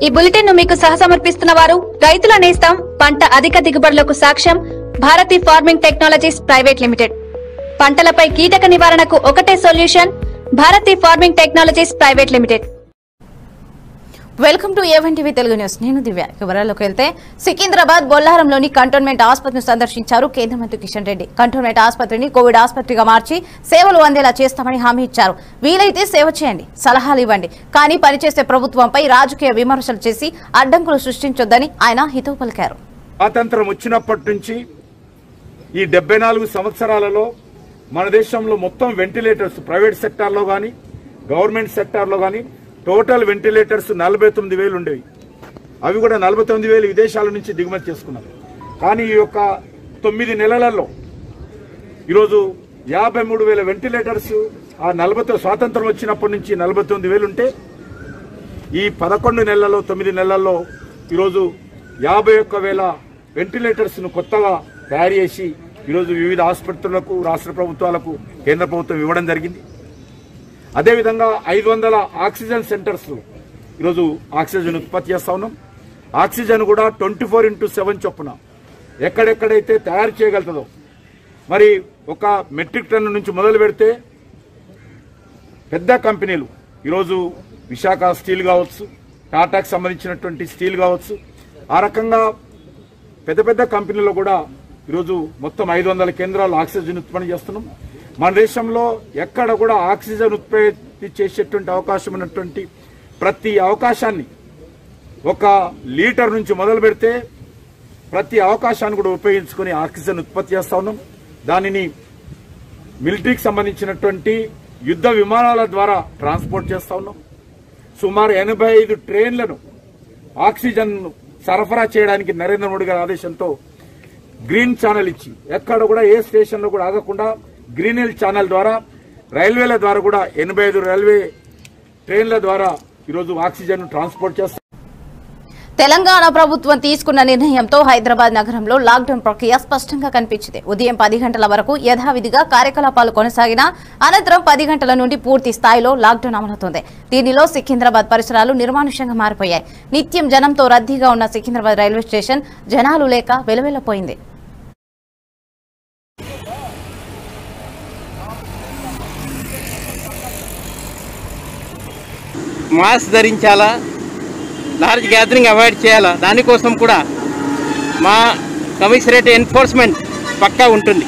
ఈ బులెటిన్ ను మీకు సహసమర్పిస్తున్న వారు రైతుల నేస్తం పంట అధిక దిగుబడులకు సాక్ష్యం Bharathi farming technologies private limited పంటలపై కీటక నివారణకు ఒకటే solution Bharathi farming technologies private limited welcome to A one TV Telugu news నేను దివ్య వివరాల్లోకి వెళ్తే సికింద్రాబాద్ బొల్లారంలోని కంటోన్మెంట్ ఆసుపత్రిని సందర్శించారు కేంద్ర మంత్రి కిషన్ రెడ్డి కంటోన్మెంట్ ఆసుపత్రిని కోవిడ్ ఆసుపత్రిగా మార్చి సేవలు అందేలా చేస్తామని హామీ ఇచ్చారు వీలైతే సేవ చేయండి సలహాలు ఇవ్వండి కానీ పనిచేసే ప్రభుత్వంపై రాజకీయ విమర్శలు చేసి అడ్డంకులు సృష్టించొద్దని ఆయన హితవు పలికారు స్వాతంత్రం వచ్చినప్పటి నుంచి ఈ డెబ్బై నాలుగు సంవత్సరాలలో మన దేశంలో మొత్తం వెంటిలేటర్స్ ప్రైవేట్ సెక్టార్లో కానీ గవర్నమెంట్ సెక్టార్లో కానీ టోటల్ వెంటిలేటర్స్ నలభై తొమ్మిది వేలు ఉండేవి అవి కూడా నలభై తొమ్మిది వేలు విదేశాల నుంచి దిగుమతి చేసుకున్నారు కానీ ఈ యొక్క తొమ్మిది నెలలలో ఈరోజు యాభై మూడు వేల వెంటిలేటర్స్ ఆ నలభై స్వాతంత్రం వచ్చినప్పటి నుంచి నలభై తొమ్మిది వేలు ఉంటే ఈ పదకొండు నెలల్లో తొమ్మిది నెలల్లో ఈరోజు యాభై ఒక్క వేల వెంటిలేటర్స్ ను కొత్తగా తయారు చేసి ఈరోజు వివిధ ఆసుపత్రులకు రాష్ట్ర ప్రభుత్వాలకు కేంద్ర ప్రభుత్వం ఇవ్వడం జరిగింది అదేవిధంగా ఐదు వందల ఆక్సిజన్ సెంటర్స్ ఈరోజు ఆక్సిజన్ ఉత్పత్తి చేస్తా ఉన్నాం ఆక్సిజన్ కూడా ట్వంటీ ఫోర్ ఇంటూ సెవెన్ చొప్పున ఎక్కడెక్కడైతే తయారు చేయగలుగుతుందో మరి ఒక మెట్రిక్ టన్ను నుంచి మొదలు పెడితే పెద్ద కంపెనీలు ఈరోజు విశాఖ స్టీల్ కావచ్చు టాటాకి సంబంధించినటువంటి స్టీల్ కావచ్చు ఆ రకంగా పెద్ద పెద్ద కంపెనీలు కూడా ఈరోజు మొత్తం ఐదు వందల కేంద్రాలు ఆక్సిజన్ ఉత్పత్తి చేస్తున్నాం మన దేశంలో ఎక్కడ కూడా ఆక్సిజన్ ఉత్పత్తి చేసేటువంటి అవకాశం ఉన్నటువంటి ప్రతి అవకాశాన్ని ఒక లీటర్ నుంచి మొదలు పెడితే ప్రతి అవకాశాన్ని కూడా ఉపయోగించుకొని ఆక్సిజన్ ఉత్పత్తి చేస్తా ఉన్నాం దానిని మిలిటరీకి సంబంధించినటువంటి యుద్ధ విమానాల ద్వారా ట్రాన్స్పోర్ట్ చేస్తా ఉన్నాం సుమారు ఎనభై ఐదు ట్రైన్లను ఆక్సిజన్ సరఫరా చేయడానికి నరేంద్ర మోడీ గారి ఆదేశంతో గ్రీన్ ఛానల్ ఇచ్చి ఎక్కడ కూడా ఏ స్టేషన్ లో కూడా ఆగకుండా గ్రీన్ హిల్ ఛానల్ ద్వారా రైల్వేల ద్వారా కూడా ఎనభై ఐదు రైల్వే ట్రైన్ల ద్వారా ఈరోజు ఆక్సిజన్ ట్రాన్స్పోర్ట్ చేస్తాం తెలంగాణ ప్రభుత్వం తీసుకున్న నిర్ణయంతో హైదరాబాద్ నగరంలో లాక్డౌన్ ప్రక్రియ స్పష్టంగా కనిపించింది ఉదయం పది గంటల వరకు యథావిధిగా కార్యకలాపాలు కొనసాగిన అనంతరం పది గంటల నుండి పూర్తి స్థాయిలో లాక్డౌన్ అమలవుతోంది దీనిలో సికింద్రాబాద్ పరిసరాలు నిర్మానుష్యంగా మారిపోయాయి నిత్యం జనంతో రద్దీగా ఉన్న సికింద్రాబాద్ రైల్వే స్టేషన్ జనాలు లేక వెలువెల్లపోయింది మాస్క్ ధరించాలా లార్జ్ గ్యాదరింగ్ అవాయిడ్ చేయాలా దానికోసం కూడా మా కమిషనరేట్ ఎన్ఫోర్స్మెంట్ పక్కా ఉంటుంది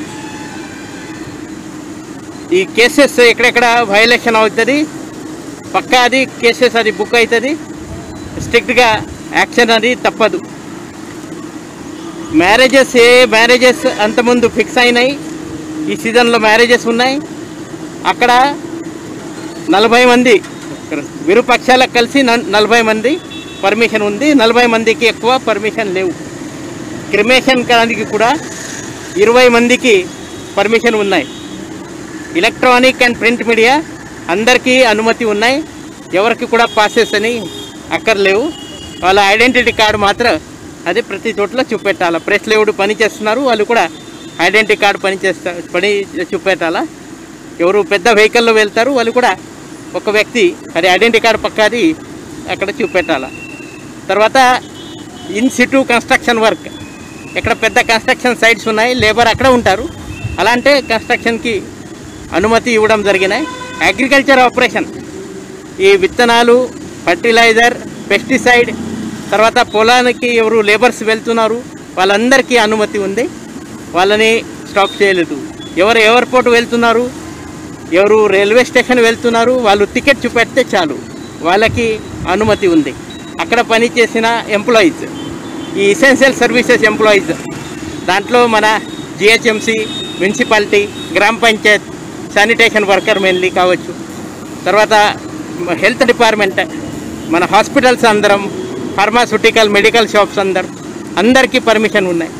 ఈ కేసెస్ ఎక్కడెక్కడ వైలేషన్ అవుతుంది పక్కా అది కేసెస్ అది బుక్ అవుతుంది స్ట్రిక్ట్గా యాక్షన్ అది తప్పదు మ్యారేజెస్ ఏ మ్యారేజెస్ అంతకుముందు ఫిక్స్ అయినాయి ఈ సీజన్లో మ్యారేజెస్ ఉన్నాయి అక్కడ నలభై మంది విరుపక్షాలకు కలిసి న- నలభై మంది పర్మిషన్ ఉంది నలభై మందికి ఎక్కువ పర్మిషన్ లేవు క్రిమేషన్ కానికి కూడా ఇరవై మందికి పర్మిషన్ ఉన్నాయి ఎలక్ట్రానిక్ అండ్ ప్రింట్ మీడియా అందరికీ అనుమతి ఉన్నాయి ఎవరికి కూడా పాసెస్ అని అక్కర్లేవు వాళ్ళ ఐడెంటిటీ కార్డు మాత్రం అది ప్రతి చోట్ల చూపెట్టాలి ప్రెస్ లేవుడు పని చేస్తున్నారు వాళ్ళు కూడా ఐడెంటిటీ కార్డు పని చేస్తా పని చూపెట్టాలా ఎవరు పెద్ద వెహికల్లో వెళ్తారు వాళ్ళు కూడా ఒక వ్యక్తి అది ఐడెంటిటీ కార్డు పక్కాది అక్కడ చూపెట్టాల తర్వాత ఇన్ సిటు కన్స్ట్రక్షన్ వర్క్ ఎక్కడ పెద్ద కన్స్ట్రక్షన్ సైట్స్ ఉన్నాయి లేబర్ అక్కడ ఉంటారు అలాంటి కన్స్ట్రక్షన్కి అనుమతి ఇవ్వడం జరిగినాయి అగ్రికల్చర్ ఆపరేషన్ ఈ విత్తనాలు ఫర్టిలైజర్ పెస్టిసైడ్ తర్వాత పొలానికి ఎవరు లేబర్స్ వెళ్తున్నారు వాళ్ళందరికీ అనుమతి ఉంది వాళ్ళని స్టాప్ చేయలేదు ఎవరు ఎయిర్పోర్ట్ వెళ్తున్నారు ఎవరు రైల్వే స్టేషన్ వెళ్తున్నారు వాళ్ళు టికెట్ చూపెడితే చాలు వాళ్ళకి అనుమతి ఉంది అక్కడ పనిచేసిన ఎంప్లాయీస్ ఈ ఇసెన్షియల్ సర్వీసెస్ ఎంప్లాయీస్ దాంట్లో మన జిహెచ్ఎంసి మున్సిపాలిటీ గ్రామ పంచాయత్ శానిటేషన్ వర్కర్ మెయిన్లీ కావచ్చు తర్వాత హెల్త్ డిపార్ట్మెంట్ మన హాస్పిటల్స్ అందరం ఫార్మాస్యూటికల్ మెడికల్ షాప్స్ అందరు అందరికీ పర్మిషన్ ఉన్నాయి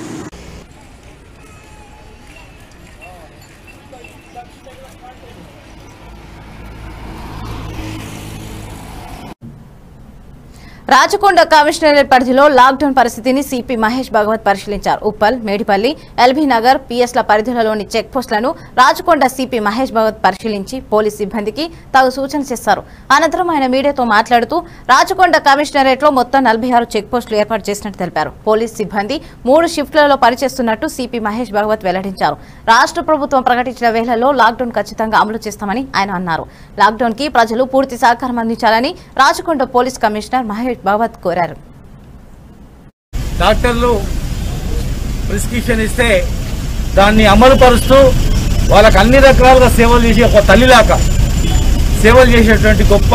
రాచకొండ కమిషనరేట్ పరిధిలో లాక్డౌన్ పరిస్థితిని సిపి మహేష్ భగవత్ పరిశీలించారు ఉప్పల్ మేడిపల్లి ఎల్బీ నగర్ పిఎస్ల పరిధిలోని చెక్ పోస్టులను రాచకొండ సిపి మహేష్ భగవత్ పరిశీలించి పోలీస్ సిబ్బందికి తగు సూచన చేశారు అనంతరం ఆయన మీడియాతో మాట్లాడుతూ రాచకొండ కమిషనరేట్ లో మొత్తం నలభై ఆరు చెక్ పోస్టులు ఏర్పాటు చేసినట్టు తెలిపారు పోలీస్ సిబ్బంది మూడు షిఫ్ట్లలో పనిచేస్తున్నట్టు సిపి మహేష్ భగవత్ వెల్లడించారు రాష్ట్ర ప్రభుత్వం ప్రకటించిన వేళల్లో లాక్డౌన్ ఖచ్చితంగా అమలు చేస్తామని ఆయన అన్నారు లాక్డౌన్ కి ప్రజలు పూర్తి సహకారం అందించాలని రాచకొండ పోలీస్ కమిషనర్ మహేష్ భగవత్ కోరారు డాక్టర్లు ప్రిస్క్రిప్షన్ ఇస్తే దాన్ని అమలు పరుస్తూ వాళ్ళకి అన్ని రకాలుగా సేవలు చేసి ఒక తల్లిలాగా సేవలు చేసేటువంటి గొప్ప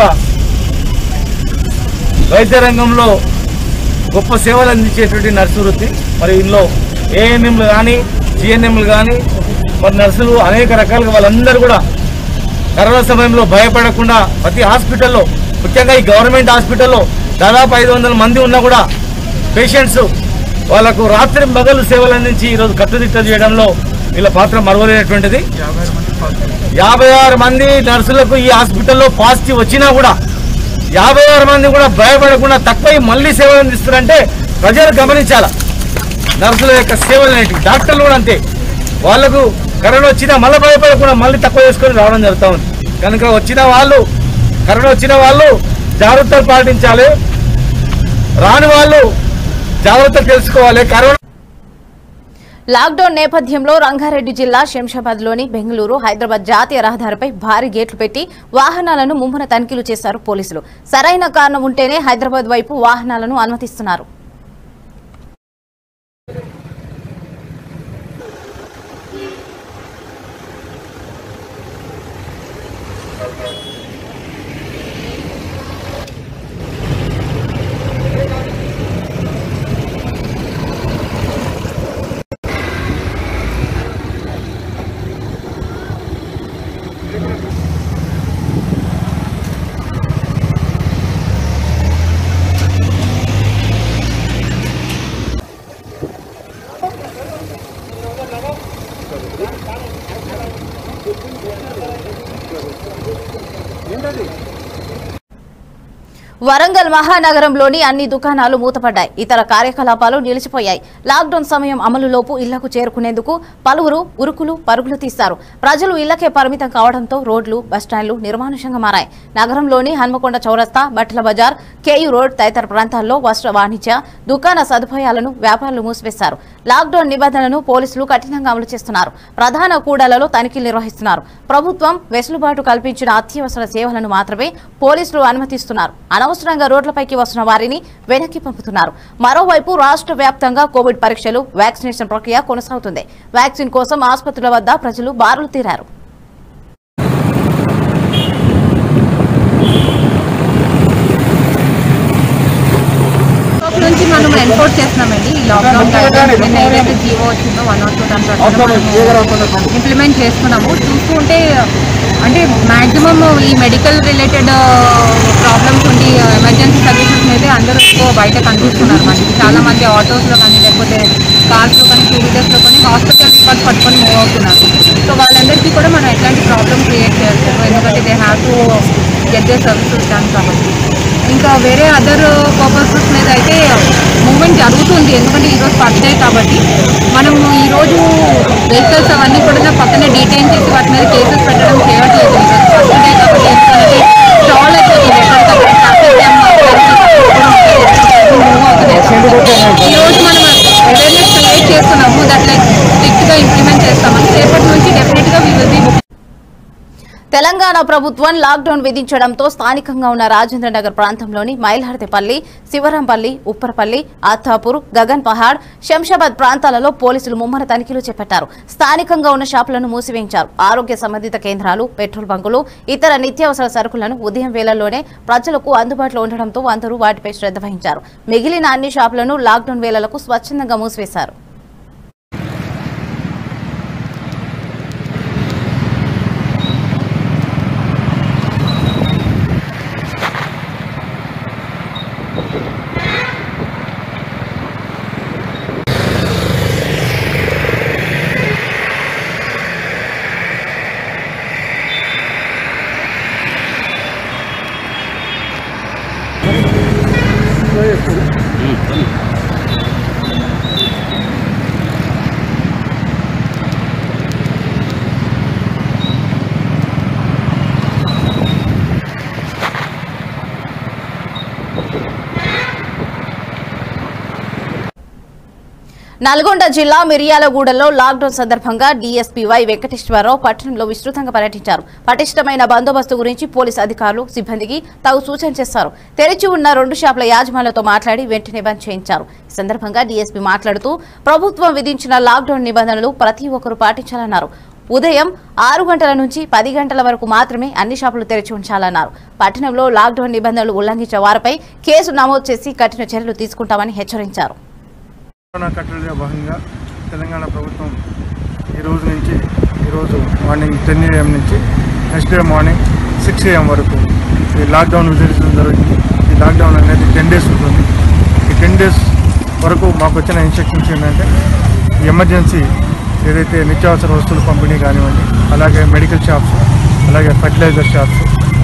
వైద్య రంగంలో గొప్ప సేవలు అందించేటువంటి నర్సు వృత్తి మరి ఇందులో ఏఎన్ఎంలు కానీ జిఎన్ఎంలు కానీ మరి నర్సులు అనేక రకాలుగా వాళ్ళందరూ కూడా కరోనా సమయంలో భయపడకుండా ప్రతి హాస్పిటల్లో ముఖ్యంగా ఈ గవర్నమెంట్ హాస్పిటల్లో దాదాపు ఐదు వందల మంది ఉన్నా కూడా పేషెంట్స్ వాళ్ళకు రాత్రి మగలు సేవలు అందించి ఈరోజు కట్టుదిట్టం చేయడంలో వీళ్ళ పాత్ర మరవలేనటువంటిది యాభై ఆరు మంది నర్సులకు ఈ హాస్పిటల్లో పాజిటివ్ వచ్చినా కూడా యాభై ఆరు మంది కూడా భయపడకుండా తక్కువ మళ్ళీ సేవలు అందిస్తున్నారంటే ప్రజలు గమనించాల నర్సుల యొక్క సేవలు అనేటివి డాక్టర్లు కూడా అంతే వాళ్ళకు కరోనా వచ్చినా మళ్ళీ భయపడకుండా మళ్ళీ తక్కువ చేసుకొని రావడం జరుగుతూ ఉంది కనుక వచ్చిన వాళ్ళు కరోనా వచ్చిన వాళ్ళు జాగ్రత్తలు పాటించాలి రాని వాళ్ళు జాగ్రత్తలు తెలుసుకోవాలి కరోనా లాక్డౌన్ నేపథ్యంలో రంగారెడ్డి జిల్లా శంషాబాద్ లోని బెంగళూరు హైదరాబాద్ జాతీయ రహదారిపై భారీ గేట్లు పెట్టి వాహనాలను ముమ్మన తనిఖీలు చేశారు పోలీసులు సరైన కారణం ఉంటేనే హైదరాబాద్ వైపు వాహనాలను అనుమతిస్తున్నారు వరంగల్ మహానగరంలోని అన్ని దుకాణాలు మూతపడ్డాయి ఇతర కార్యకలాపాలు నిలిచిపోయాయి లాక్డౌన్ సమయం అమలులోపు ఇళ్లకు చేరుకునేందుకు పలువురు ఉరుకులు పరుగులు తీశారు ప్రజలు ఇళ్లకే పరిమితం కావడంతో రోడ్లు బస్టాండ్లు నిర్మానుషంగా మారాయి నగరంలోని హన్మకొండ చౌరస్తా బట్టల బజార్ కేయూ రోడ్ తదితర ప్రాంతాల్లో వస్త్ర వాణిజ్య దుకాణ సదుపాయాలను వ్యాపారులు మూసివేశారు లాక్డౌన్ నిబంధనలను పోలీసులు కఠినంగా అమలు చేస్తున్నారు ప్రధాన కూడలలో తనిఖీలు నిర్వహిస్తున్నారు ప్రభుత్వం వెసులుబాటు కల్పించిన అత్యవసర సేవలను మాత్రమే పోలీసులు అనుమతిస్తున్నారు అనవసరంగా రోడ్లపైకి వస్తున్న వారిని వెనక్కి పంపుతున్నారు మరోవైపు రాష్ట్ర వ్యాప్తంగా కోవిడ్ పరీక్షలు వ్యాక్సినేషన్ ప్రక్రియ కొనసాగుతుంది వ్యాక్సిన్ కోసం ఆసుపత్రుల వద్ద ప్రజలు బారులు తీరారు స్టాక్ నుంచి మనం ఎన్ఫోర్స్ చేస్తున్నామండి ఈ లాక్డౌన్ గైడ్లైన్స్ నిన్న ఏదైతే జీవో వచ్చిందో వన్ నాట్ టూ దాని ప్రకారం ఇంప్లిమెంట్ చేస్తున్నాము చూసుకుంటే అంటే మాక్సిమం ఈ మెడికల్ రిలేటెడ్ ప్రాబ్లమ్స్ ఉండి ఎమర్జెన్సీ సర్వీసెస్ అయితే అందరూ ఎక్కువ బయట కనిపిస్తున్నారు మనకి చాలా మంది ఆటోస్లో కానీ లేకపోతే కార్స్లో కానీ టూ వీలర్స్లో కానీ హాస్పిటల్ రికార్డ్ పట్టుకొని మూవ్ అవుతున్నారు సో వాళ్ళందరికీ కూడా మనం ఎట్లాంటి ప్రాబ్లమ్ క్రియేట్ చేయట్లేదు ఎందుకంటే they have to get they services done కాబట్టి ఇంకా వేరే అదర్ పర్పసెస్ మీద అయితే మూమెంట్ జరుగుతుంది ఎందుకంటే ఈరోజు ఫస్ట్ డే కాబట్టి మనము ఈరోజు వెహికల్స్ అవన్నీ కూడా పక్కనే డీటైన్ చేసి వాటి మీద కేసెస్ పెట్టడం చేయట్లేదు ఈరోజు ఫస్ట్ డే కాబట్టి ఎందుకంటే స్టాల్ అయిపోతుంది ఎక్కడికక్కడ traffic jam move అవుతున్నాయి. ఈరోజు మనం అవేర్నెస్ క్రియేట్ చేస్తున్నాము దట్ లైక్ స్ట్రిక్ట్గా ఇంప్లిమెంట్ చేస్తామని రేపటి నుంచి డెఫినెట్గా వీ విల్ బీ తెలంగాణ ప్రభుత్వం లాక్డౌన్ విధించడంతో స్థానికంగా ఉన్న రాజేంద్ర నగర్ ప్రాంతంలోని మైల్హర్తిపల్లి శివరంపల్లి ఉప్పరపల్లి ఆత్తాపూర్ గగన్ పహాడ్ శంషాబాద్ ప్రాంతాలలో పోలీసులు ముమ్మర తనిఖీలు చేపట్టారు స్థానికంగా ఉన్న షాపులను మూసివేయించారు ఆరోగ్య సంబంధిత కేంద్రాలు పెట్రోల్ బంకులు ఇతర నిత్యావసర సరుకులను ఉదయం వేళల్లోనే ప్రజలకు అందుబాటులో ఉండడంతో అందరూ వాటిపై శ్రద్ధ వహించారు మిగిలిన అన్ని షాపులను లాక్డౌన్ వేళలకు స్వచ్ఛందంగా మూసివేశారు నల్గొండ జిల్లా మిర్యాలగూడలో లాక్డౌన్ సందర్భంగా డీఎస్పీ వై వెంకటేశ్వరరావు పట్టణంలో విస్తృతంగా పర్యటించారు పటిష్టమైన బందోబస్తు గురించి పోలీసు అధికారులు సిబ్బందికి తగు సూచన చేశారు తెరిచి ఉన్న రెండు షాపుల యాజమాన్లతో మాట్లాడి వెంటనే బంద్ చేయించారు ఈ సందర్భంగా డీఎస్పీ మాట్లాడుతూ ప్రభుత్వం విధించిన లాక్డౌన్ నిబంధనలు ప్రతి ఒక్కరూ పాటించాలన్నారు ఉదయం ఆరు గంటల నుంచి పది గంటల వరకు మాత్రమే అన్ని షాపులు తెరిచి ఉంచాలన్నారు పట్టణంలో లాక్డౌన్ నిబంధనలు ఉల్లంఘించే వారిపై కేసు నమోదు చేసి కఠిన చర్యలు తీసుకుంటామని హెచ్చరించారు కరోనా కట్టడిలో భాగంగా తెలంగాణ ప్రభుత్వం ఈ రోజు నుంచి ఈరోజు మార్నింగ్ టెన్ ఏఎం నుంచి next day morning six AM వరకు ఈ లాక్డౌన్ విధించడం జరిగింది ఈ లాక్డౌన్ అనేది టెన్ డేస్ ఉంటుంది ఈ టెన్ డేస్ వరకు మాకు వచ్చిన ఇన్స్ట్రక్షన్స్ ఏంటంటే ఈ ఎమర్జెన్సీ ఏదైతే నిత్యావసర వస్తువుల పంపిణీ కానివ్వండి అలాగే మెడికల్ షాప్స్ అలాగే ఫర్టిలైజర్ షాప్స్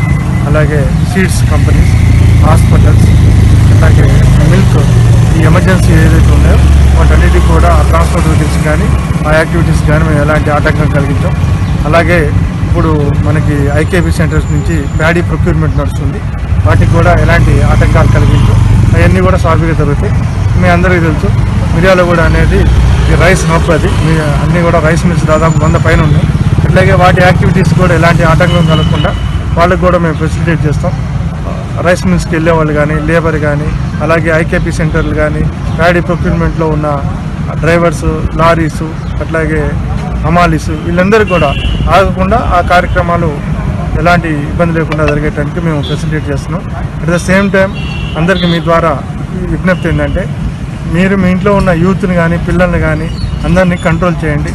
అలాగే సీడ్స్ కంపెనీస్ హాస్పిటల్స్ అలాగే మిల్క్ ఈ ఎమర్జెన్సీ ఏదైతే ఉన్నాయో వాటన్నిటికి కూడా ఆ ట్రాన్స్పోర్ట్ రూటీన్స్ కానీ ఆ యాక్టివిటీస్ కానీ మేము ఎలాంటి ఆటంకం కలిగించాం అలాగే ఇప్పుడు మనకి ఐకేపీ సెంటర్స్ నుంచి ప్యాడీ ప్రొక్యూర్మెంట్ నడుస్తుంది వాటికి కూడా ఎలాంటి ఆటంకాలు కలిగించం అవన్నీ కూడా సాఫీగా జరుగుతాయి మీ అందరికీ తెలుసు మిర్యాలగూడ అనేది ఈ రైస్ హబ్ అది మీ అన్నీ కూడా రైస్ మిల్స్ దాదాపు వంద పైన ఉన్నాయి అట్లాగే వాటి యాక్టివిటీస్ కూడా ఎలాంటి ఆటంకం కలగకుండా వాళ్ళకి కూడా మేము ఫెసిలిటేట్ చేస్తాం రైస్ మిల్స్కి వెళ్ళే వాళ్ళు కానీ లేబర్ కానీ అలాగే ఐకేపీ సెంటర్లు కానీ ప్యాడీ ప్రొక్యూర్మెంట్లో ఉన్న డ్రైవర్స్ లారీస్ అట్లాగే హమాలీస్ వీళ్ళందరూ కూడా ఆగకుండా ఆ కార్యక్రమాలు ఎలాంటి ఇబ్బంది లేకుండా జరిగేటానికి మేము ఫెసిలిటేట్ చేస్తున్నాం అట్ ద సేమ్ టైం అందరికీ మీ ద్వారా విజ్ఞప్తి ఏంటంటే మీరు మీ ఇంట్లో ఉన్న యూత్ని కానీ పిల్లల్ని కానీ అందరినీ కంట్రోల్ చేయండి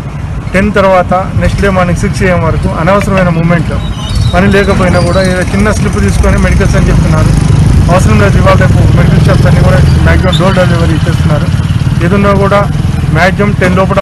టెన్ తర్వాత next day morning six AM వరకు అనవసరమైన మూమెంట్ పని లేకపోయినా కూడా ఏదో చిన్న స్లిప్ తీసుకొని మెడికల్స్ అని చెప్తున్నారు అవసరం లేదు ఇవాళ రేపు మెడికల్ షాప్స్ అన్ని కూడా మ్యాక్సిమం డోర్ డెలివరీ ఇచ్చేస్తున్నారు ఏదున్నా కూడా మ్యాక్సిమం టెన్ లోపల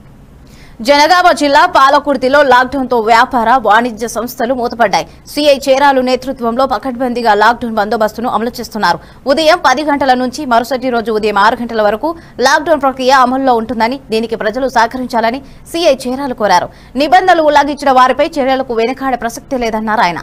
జనగామ జిల్లా పాలకుర్తిలో లాక్డౌన్ తో వ్యాపార వాణిజ్య సంస్థలు మూతపడ్డాయి సీఐ చేరాలు నేతృత్వంలో పకడ్బందీగా లాక్డౌన్ బందోబస్తును అమలు చేస్తున్నారు ఉదయం పది గంటల నుంచి మరుసటి రోజు ఉదయం ఆరు గంటల వరకు లాక్డౌన్ ప్రక్రియ అమల్లో ఉంటుందని దీనికి ప్రజలు సహకరించాలని సీఐ చేరాలు కోరారు నిబంధనలు ఉల్లంఘించిన వారిపై చర్యలకు వెనుకాడే ప్రసక్తి లేదన్నారు ఆయన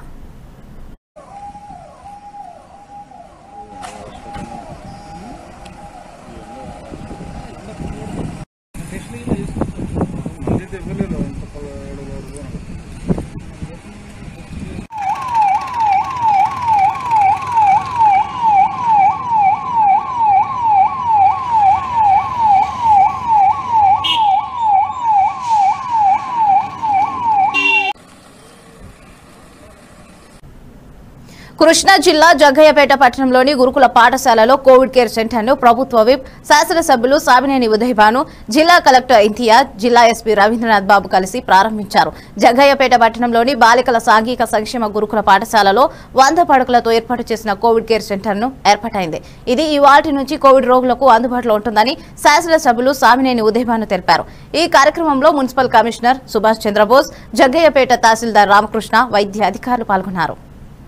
కృష్ణా జిల్లా జగ్గయ్యపేట పట్టణంలోని గురుకుల పాఠశాలలో కోవిడ్ కేర్ సెంటర్ను ప్రభుత్వ విప్ శాసనసభ్యులు సామినేని ఉదయభాను జిల్లా కలెక్టర్ ఇంతియాజ్ జిల్లా ఎస్పీ రవీంద్రనాథ్ బాబు కలిసి ప్రారంభించారు జగ్గయ్యపేట పట్టణంలోని బాలికల సాంఘిక సంక్షేమ గురుకుల పాఠశాలలో వంద పడకలతో ఏర్పాటు చేసిన కోవిడ్ కేర్ సెంటర్ను ఏర్పాటైంది ఇది ఈ వాటి నుంచి కోవిడ్ రోగులకు అందుబాటులో ఉంటుందని శాసనసభ్యులు సామినేని ఉదయభాను తెలిపారు ఈ కార్యక్రమంలో మున్సిపల్ కమిషనర్ సుభాష్ చంద్రబోస్ జగ్గయ్యపేట తహసీల్దార్ రామకృష్ణ వైద్య అధికారులు పాల్గొన్నారు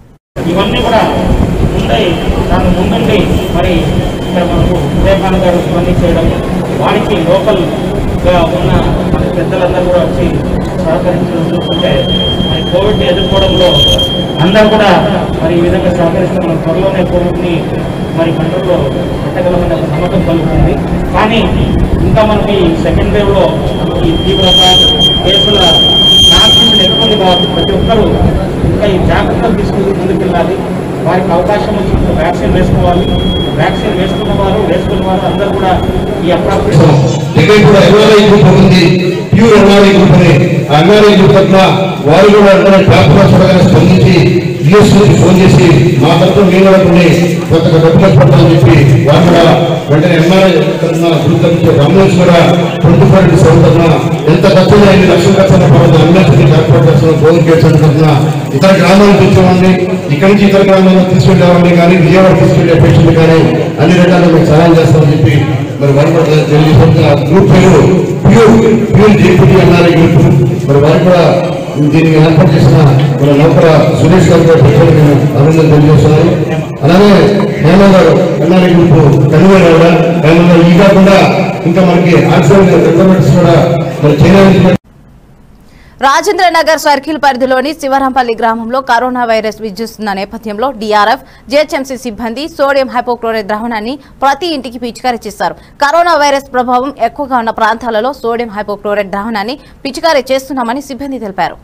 ఇవన్నీ కూడా ముందే దాని ముందుండి మరి ఇక్కడ మనకు వివేకానంద గారు ఇవన్నీ చేయడం వారికి లోకల్గా ఉన్న మన పెద్దలందరూ కూడా వచ్చి సహకరించడం చూస్తుంటే మరి కోవిడ్ని ఎదుర్కోవడంలో అందరూ కూడా మరి ఈ విధంగా సహకరిస్తే మనం త్వరలోనే కోవిడ్ని మరి కంట్రోల్లో పెట్టగలమనే ఒక నమ్మకం కలుగుతుంది కానీ ఇంకా మనకి సెకండ్ వేవ్లో ఈ తీవ్రత కేసుల ట్రాన్స్మిషన్ ఎక్కువ ఉంది కాబట్టి ప్రతి ఒక్కరూ ఇంకా ఈ జాగ్రత్తలు తీసుకుని ముందుకెళ్ళాలి వారికి అవకాశం వచ్చినప్పుడు వ్యాక్సిన్ వేసుకోవాలి వ్యాక్సిన్ వేసుకున్న వారు వేసుకున్న వారు అందరూ కూడా ఈ అప్రాప్రియేట్ దగ్గర కూడా ఎన్ఆర్ఐ గ్రూప్ ఉంది ప్యూర్ ఎన్ఆర్ఐ గ్రూప్ అని ఆ ఎన్ఆర్ఐ గ్రూప్ తరఫున వారు కూడా వెంటనే పేపర్ చూడగానే స్పందించి యూఎస్ నుంచి ఫోన్ చేసి మా తరఫున మీరు కూడా కొన్ని కొంత డబ్బు కట్టుకుంటామని చెప్పి వారు కూడా వెంటనే ఎన్ఆర్ఐ తరఫున గ్రూప్ తరఫున అంబులెన్స్ కూడా ట్వంటీ ఫోర్ ఇంటూ సెవెన్ తరఫున ఎంత ఖర్చు ఎన్ని లక్షల ఖర్చు అయినా పర్వాలేదు అంబులెన్స్ ని ఏర్పాటు చేస్తున్న కోవిడ్ కేర్ సెంటర్ తరఫున ఇతర గ్రామాలకు తెచ్చేవాడిని ఇక్కడి నుంచి ఇతర గ్రామాలకు తీసుకెళ్ళేవాడిని కానీ విజయవాడ తీసుకెళ్లే పేషెంట్ కానీ అన్ని రకాలుగా మీకు సహాయం చేస్తామని చెప్పి మరి వారు కూడా తెలియజేస్తున్న గ్రూప్ పేరు ప్యూర్ ప్యూర్ జేపీటీ అన్నారు ఈ గ్రూప్ మరి వారు కూడా దీనికి ఏర్పాటు చేసిన మన నౌకర సురేష్ గారు కూడా ప్రజలకు నేను అభినందన తెలియజేస్తున్నాను అలాగే హేమ గారు ఎన్ఆర్ఐ గ్రూప్ కన్వీనర్ కూడా హేమ గారు ఈ కాకుండా ఇంకా మనకి ఆక్సిజన్ రిక్వైర్మెంట్స్ కూడా మరి చేయడానికి రాజేంద్ర నగర్ సర్కిల్ పరిధిలోని శివరంపల్లి గ్రామంలో కరోనా వైరస్ విజృంభిస్తున్న నేపథ్యంలో డీఆర్ఎఫ్ జేహెచ్ఎంసీ సిబ్బంది సోడియం హైపోక్లోరైడ్ ద్రావణాన్ని ప్రతి ఇంటికి పిచికారీ చేశారు కరోనా వైరస్ ప్రభావం ఎక్కువగా ఉన్న ప్రాంతాలలో సోడియం హైపోక్లోరైడ్ ద్రావణాన్ని పిచికారీ చేస్తున్నామని సిబ్బంది తెలిపారు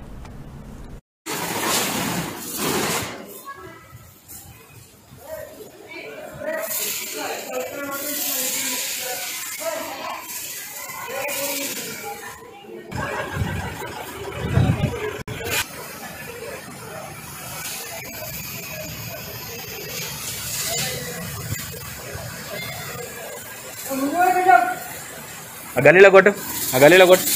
ఆ గల్లీలో కొట్టు ఆ గల్లీలో కొట్టు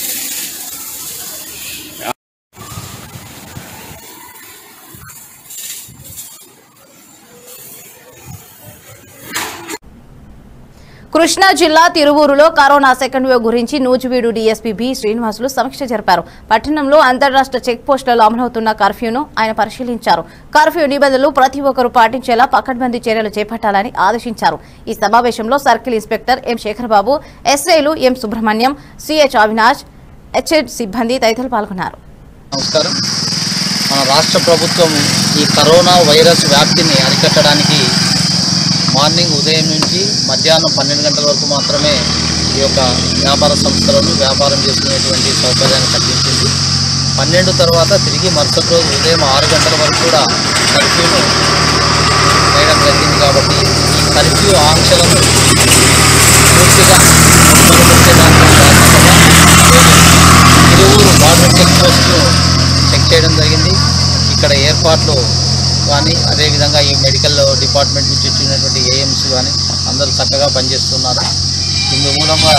కృష్ణా జిల్లా తిరువూరులో కరోనా సెకండ్ వేవ్ గురించి నూజివీడు డీఎస్పీ బి శ్రీనివాసులు సమీక్ష జరిపారు పట్టణంలో అంతర్రాష్ట్ర చెక్ పోస్టులలో అమలవుతున్న కర్ఫ్యూను ఆయన పరిశీలించారు కర్ఫ్యూ నిబంధనలు ప్రతి ఒక్కరూ పాటించేలా పకడ్బందీ చర్యలు చేపట్టాలని ఆదేశించారు ఈ సమావేశంలో సర్కిల్ ఇన్స్పెక్టర్ ఎం శేఖర్బాబు ఎస్ఐలు ఎం సుబ్రహ్మణ్యం సిహెచ్ అవినాష్ హెచ్ఎడ్ సిబ్బంది తదితరులు పాల్గొన్నారు నమస్కారం మన రాష్ట్ర ప్రభుత్వం ఈ కరోనా వైరస్ వ్యాప్తిని అరికట్టడానికి మార్నింగ్ ఉదయం నుంచి మధ్యాహ్నం పన్నెండు గంటల వరకు మాత్రమే ఈ యొక్క వ్యాపార సంస్థలను వ్యాపారం చేసుకునేటువంటి సౌకర్యాన్ని కల్పించింది పన్నెండు తర్వాత తిరిగి మరుసటి రోజు ఉదయం ఆరు గంటల వరకు కూడా కర్ఫ్యూను వేయడం జరిగింది కాబట్టి ఈ కర్ఫ్యూ ఆంక్షలను పూర్తిగా అమలుపరిచే దాంట్లో భాగంగా తిరువురు బార్డర్ చెక్ పోస్ట్ను చెక్ చేయడం జరిగింది ఇక్కడ ఏర్పాట్లు కానీ అదేవిధంగా ఈ మెడికల్ డిపార్ట్మెంట్ నుంచి వచ్చినటువంటి ఏఎంస్ కానీ అందరూ చక్కగా పనిచేస్తున్నారు ఇందు మూలంగా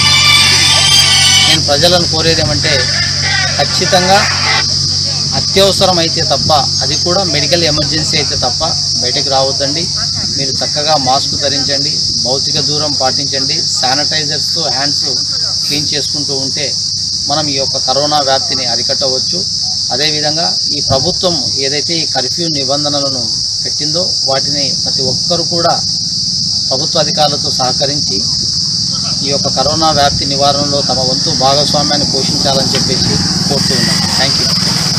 నేను ప్రజలను కోరేది ఏమంటే ఖచ్చితంగా అత్యవసరం అయితే తప్ప అది కూడా మెడికల్ ఎమర్జెన్సీ అయితే తప్ప బయటకు రావద్దండి మీరు చక్కగా మాస్క్ ధరించండి భౌతిక దూరం పాటించండి శానిటైజర్స్తో హ్యాండ్స్ క్లీన్ చేసుకుంటూ ఉంటే మనం ఈ యొక్క కరోనా వ్యాప్తిని అరికట్టవచ్చు అదేవిధంగా ఈ ప్రభుత్వం ఏదైతే ఈ కర్ఫ్యూ నిబంధనలను పెట్టిందో వాటిని ప్రతి ఒక్కరూ కూడా ప్రభుత్వ అధికారులతో సహకరించి ఈ యొక్క కరోనా వ్యాప్తి నివారణలో తమ వంతు భాగస్వామ్యాన్ని పోషించాలని చెప్పేసి కోరుతూ ఉన్నాం థ్యాంక్ యూ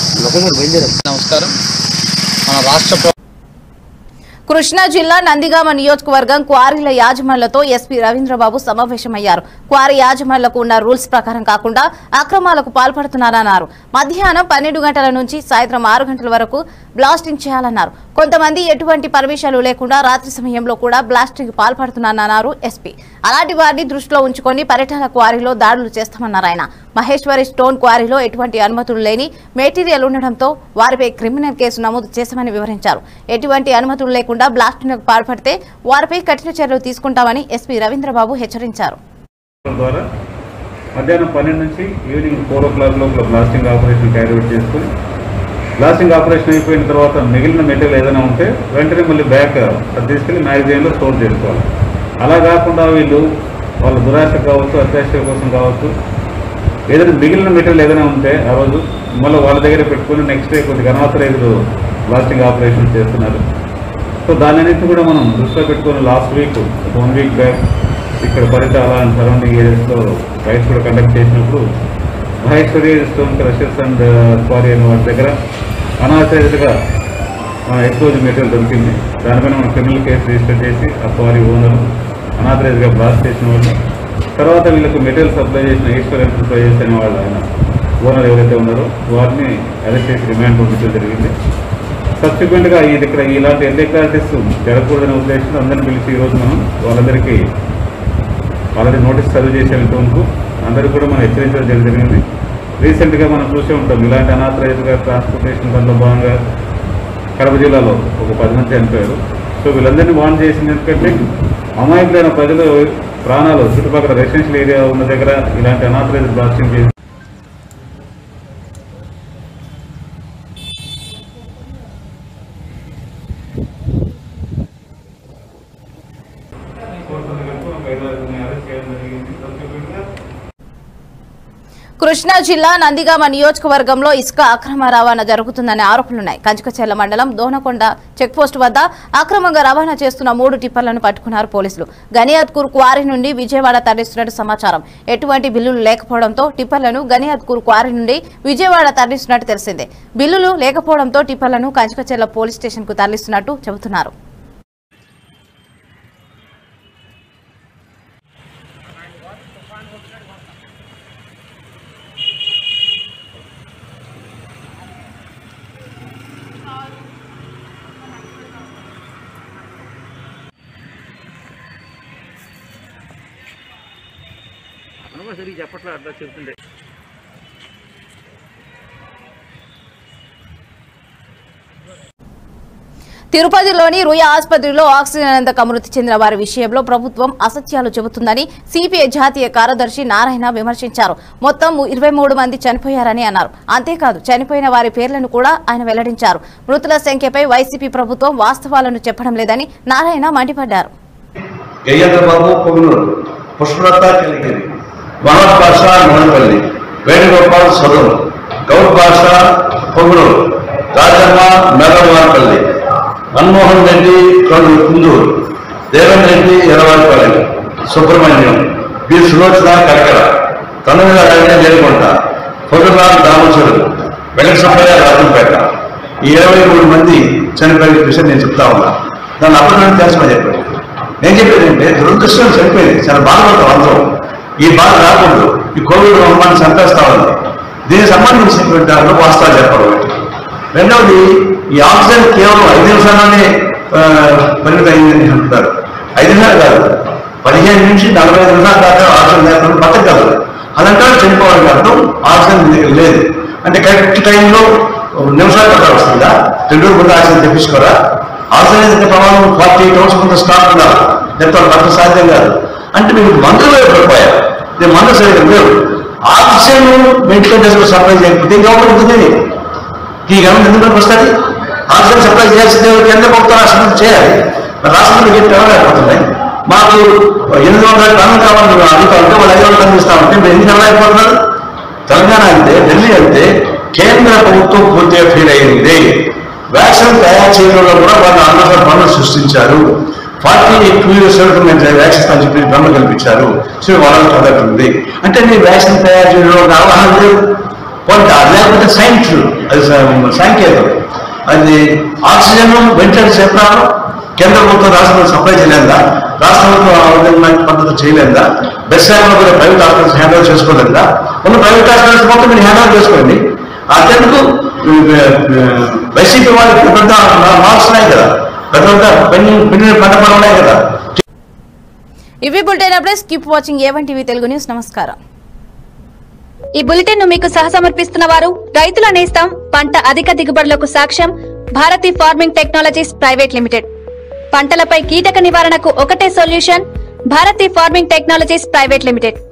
నమస్కారం మన రాష్ట్ర ప్ర- కృష్ణా జిల్లా నందిగామ నియోజకవర్గం క్వారీల యాజమాన్లతో ఎస్పీ రవీంద్రబాబు సమావేశమయ్యారు క్వారీ యాజమాన్లకు ఉన్న రూల్స్ ప్రకారం కాకుండా అక్రమాలకు పాల్పడుతున్నారన్నారు మధ్యాహ్నం పన్నెండు గంటల నుంచి సాయంత్రం ఆరు గంటల వరకు బ్లాస్టింగ్ చేయాలన్నారు కొంతమంది ఎటువంటి పర్మిషన్లు లేకుండా రాత్రి సమయంలో కూడా బ్లాస్టింగ్ పాల్పడుతున్నారన్నారు ఎస్పీ అలాంటి వారిని దృష్టిలో ఉంచుకొని పర్యటన క్వారీలో దాడులు చేస్తామన్నారు ఆయన మహేశ్వరి స్టోన్ క్వారీలో ఎటువంటి అనుమతులు లేని మెటీరియల్ ఉండడంతో వారిపై క్రిమినల్ కేసు నమోదు చేశామని వివరించారు ఎటువంటి అనుమతులు లేకుండా బ్లాస్టింగ్ పాల్పడితే వారిపై కఠిన చర్యలు తీసుకుంటామని ఎస్పీ రవీంద్రబాబు హెచ్చరించారు ద్వారా మధ్యాహ్నం పన్నెండు నుంచి ఈవినింగ్ ఫోర్ ఓ క్లాక్ లోపల బ్లాస్టింగ్ ఆపరేషన్ క్యారీ అవుట్ చేసుకుని బ్లాస్టింగ్ ఆపరేషన్ అయిపోయిన తర్వాత మిగిలిన మెటీరియల్ ఏదైనా ఉంటే వెంటనే మళ్ళీ బ్యాక్ అది తీసుకెళ్ళి మ్యాగజైన్లో స్టోర్ చేసుకోవాలి అలా కాకుండా వీళ్ళు వాళ్ళ దురాశ కావచ్చు అత్యాశ కోసం కావచ్చు ఏదైనా మిగిలిన మెటీరియల్ ఏదైనా ఉంటే ఆ రోజు మళ్ళీ వాళ్ళ దగ్గర పెట్టుకుని నెక్స్ట్ డే కొద్దిగా అనాథరైజ్డ్ బ్లాస్టింగ్ ఆపరేషన్ చేస్తున్నారు సో దాని అన్నింటిని కూడా మనం దృష్టిలో పెట్టుకుని last week one week back ఇక్కడ పరిటాల అండ్ సరౌండింగ్ ఏరియాస్లో రైడ్స్ కూడా కండక్ట్ చేసినప్పుడు Maheshwari stone crushers and quarry అనే వాటి దగ్గర అనాథరైజ్డ్గా ఎక్స్పోజ్ మెటీరియల్ దొరికింది దానిపైన మనం క్రిమినల్ కేసు రిజిస్టర్ చేసి ఆ క్వారీ ఓనర్ అనాథరైజ్గా బ్లాస్ట్ చేసిన వాళ్ళు తర్వాత వీళ్ళకి మెటీరియల్ సప్లై చేసిన ఈశ్వర్ ఎంటర్ప్రైజెస్ అనే వాళ్ళు ఆయన ఓనర్ ఎవరైతే ఉన్నారో వారిని అరెస్ట్ చేసి రిమాండ్ పంపించడం జరిగింది సబ్సిక్వెంట్గా ఇది ఇక్కడ ఇలాంటి ఎన్డెక్లారిటీస్ జరగకూడదనే ఉద్దేశంతో అందరిని పిలిచి ఈరోజు మనం వాళ్ళందరికీ ఆల్రెడీ నోటీస్ సర్వ్ చేసేంతవరకు అందరికీ కూడా మనం హెచ్చరించడం జరిగింది రీసెంట్గా మనం చూసే ఉంటాం ఇలాంటి అనాథరైజ్గా ట్రాన్స్పోర్టేషన్ దానిలో భాగంగా కడప జిల్లాలో ఒక పది మంది చనిపోయారు సో వీళ్ళందరినీ వార్న్ చేసింది ఎందుకంటే అమాయకులైన ప్రజలు ప్రాణాలు చుట్టుపక్కల రెసిడెన్షియల్ ఏరియా ఉన్న దగ్గర ఇలాంటి అనాథరైజ్ బ్లాస్టింగ్ చేసి కృష్ణా జిల్లా నందిగామ నియోజకవర్గంలో ఇసుక అక్రమ రవాణా జరుగుతుందనే ఆరోపణలున్నాయి కంచుకచెర్ల మండలం దోనకొండ చెక్పోస్ట్ వద్ద అక్రమంగా రవాణా చేస్తున్న మూడు టిప్పర్లను పట్టుకున్నారు పోలీసులు గనియాద్కూర్ క్వారీ నుండి విజయవాడ తరలిస్తున్నట్టు సమాచారం ఎటువంటి బిల్లులు లేకపోవడంతో టిప్పర్లను గనియాద్కూర్ క్వారీ నుండి విజయవాడ తరలిస్తున్నట్టు తెలిసిందే బిల్లులు లేకపోవడంతో టిప్పర్లను కంచుకచెర్ల పోలీస్ స్టేషన్ కు తరలిస్తున్నట్టు చెబుతున్నారు సరిగ్గా చెప్పట్లే అట్లా చెప్తుండే తిరుపతిలోని రుయా ఆసుపత్రిలో ఆక్సిజన్ అందక మృతి చెందిన వారి విషయంలో ప్రభుత్వం అసత్యాలు చెబుతుందని సిపిఐ జాతీయ కార్యదర్శి నారాయణ విమర్శించారు మొత్తం ఇరవై మూడు మంది చనిపోయారని అన్నారు అంతేకాదు చనిపోయిన వారి పేర్లను కూడా ఆయన వెల్లడించారు మృతుల సంఖ్యపై వైసీపీ ప్రభుత్వం వాస్తవాలను చెప్పడం లేదని నారాయణ మండిపడ్డారు గయ్యేంద్ర బాబు పొంగనూరు పుష్పలత కలిగిరి మహమ్మద్ బాషా మోహన్పల్లి వేణుగోపాల్ సదం గౌడ్ బాషా పొంగనూరు రాజమ్మ మెదవాన్పల్లి మన్మోహన్ రెడ్డి కొండ కుందూరు దేవన్ రెడ్డి ఎరవారిపల్లి సుబ్రహ్మణ్యం బి సులోచన కరకర తమిళ రాజే నేర్కొంట ఫోటోగ్రాఫ్ దామోచరుడు వెంకట సుబ్బయ్య రాజంపేట ఈ ఇరవై మూడు మంది చనిపోయిన విషయం నేను చెప్తా ఉన్నా దాన్ని అప్పుడు తెలుసుమని చెప్పాడు నేను చెప్పేది ఏంటంటే దురదృష్టం చనిపోయింది చాలా బాధపడతాం అందరం ఈ బాధ రాకూడదు ఈ కోవిడ్ మమ్మల్ని చంపేస్తా ఉంది దీనికి సంబంధించినటువంటి దాంట్లో వాస్తవాలు చెప్పడం రెండవది ఈ ఆక్సిజన్ కేవలం ఐదు నిమిషాలనే ఆ, పరిమితం అయిందని అంటున్నారు ఐదు నిమిషాలు కాదు పదిహేను నుంచి నలభై ఐదు నిమిషాల దాకా ఆక్సిజన్ లేకుండా బతకగలరు అదంటే చనిపోవాలని అర్థం ఆక్సిజన్ మీ దగ్గర లేదు అంటే కరెక్ట్ టైంలో నిమిషాలు పట్టాలి వస్తుందా రెండు రోజులు ముందు ఆక్సిజన్ తెప్పించుకోరా ఆక్సిజన్ అయితే ప్రభావం ఫార్టీ ఎయిట్ అవర్స్ ముందు స్టాక్ ఉండాలి లేకపోతే బతక సాధ్యం కాదు అంటే మీకు మందులు పడిపోయారు నేను మందులు సరిగ్గా లేవు ఆక్సిజన్ మెడికల్ సప్లై చేయకపోతే గవర్నమెంట్ ఉంటుంది ఈ గవర్నమెంట్ ఎందుకు వస్తుంది ఆక్సిజన్ సప్లై చేయాల్సిందే కేంద్ర ప్రభుత్వం రాష్ట్రం చేయాలి మరి రాష్ట్రంలో చెప్పి ఎవరైపోతున్నాయి మాకు ఎనిమిది వందల టన్నులు కావాలని మేము అడుగుతా ఉంటే వాళ్ళు ఐదు వందల టన్నులు ఇస్తా ఉంటే మీరు ఎన్ని టన్నులు అయిపోతున్నారు తెలంగాణ అయితే ఢిల్లీ అయితే కేంద్ర ప్రభుత్వం పూర్తిగా ఫెయిల్ అయింది వ్యాక్సిన్ తయారు చేయడంలో కూడా వాళ్ళు అనవసర పనులు సృష్టించారు ఫార్టీ టూ ఇయర్స్ వరకు మేము వ్యాక్సిన్ అని చెప్పి పనులు కల్పించారు సో వాళ్ళకి పద్ధతి ఉంది అంటే మీ వ్యాక్సిన్ తయారు చేయడంలో ఒక అవగాహన లేదు కొంత అది లేకపోతే సైన్స్ అది సా- సాంకేతం అది ఆక్సిజన్ వెంటనే చెప్పాను కేంద్ర ప్రభుత్వం రాష్ట్రంలో సప్లై చేయలేదా రాష్ట్ర ప్రభుత్వం ఆ విధమైన పద్ధతి చేయలేదా బెస్ట్ సేవలు కూడా ప్రైవేట్ హాస్పిటల్స్ హ్యాండ్ ఓవర్ చేసుకోలేదా ఉన్న ప్రైవేట్ హాస్పిటల్స్ మొత్తం మీరు హ్యాండ్ ఓవర్ చేసుకోండి అంతెందుకు వైసీపీ వాళ్ళకి పెద్ద పెద్ద మార్క్స్ ఉన్నాయి కదా పెద్ద పెద్ద పెన్ను పెన్ను పంట ఉన్నాయి కదా ఇవి bulletin updates keep watching A one TV Telugu news నమస్కారం ఈ బులెటిన్ ను మీకు సహసమర్పిస్తున్న వారు రైతుల నేస్తం పంట అధిక దిగుబడులకు సాక్ష్యం Bharathi farming technologies private limited పంటలపై కీటక నివారణకు ఒకటే solution Bharathi farming technologies private limited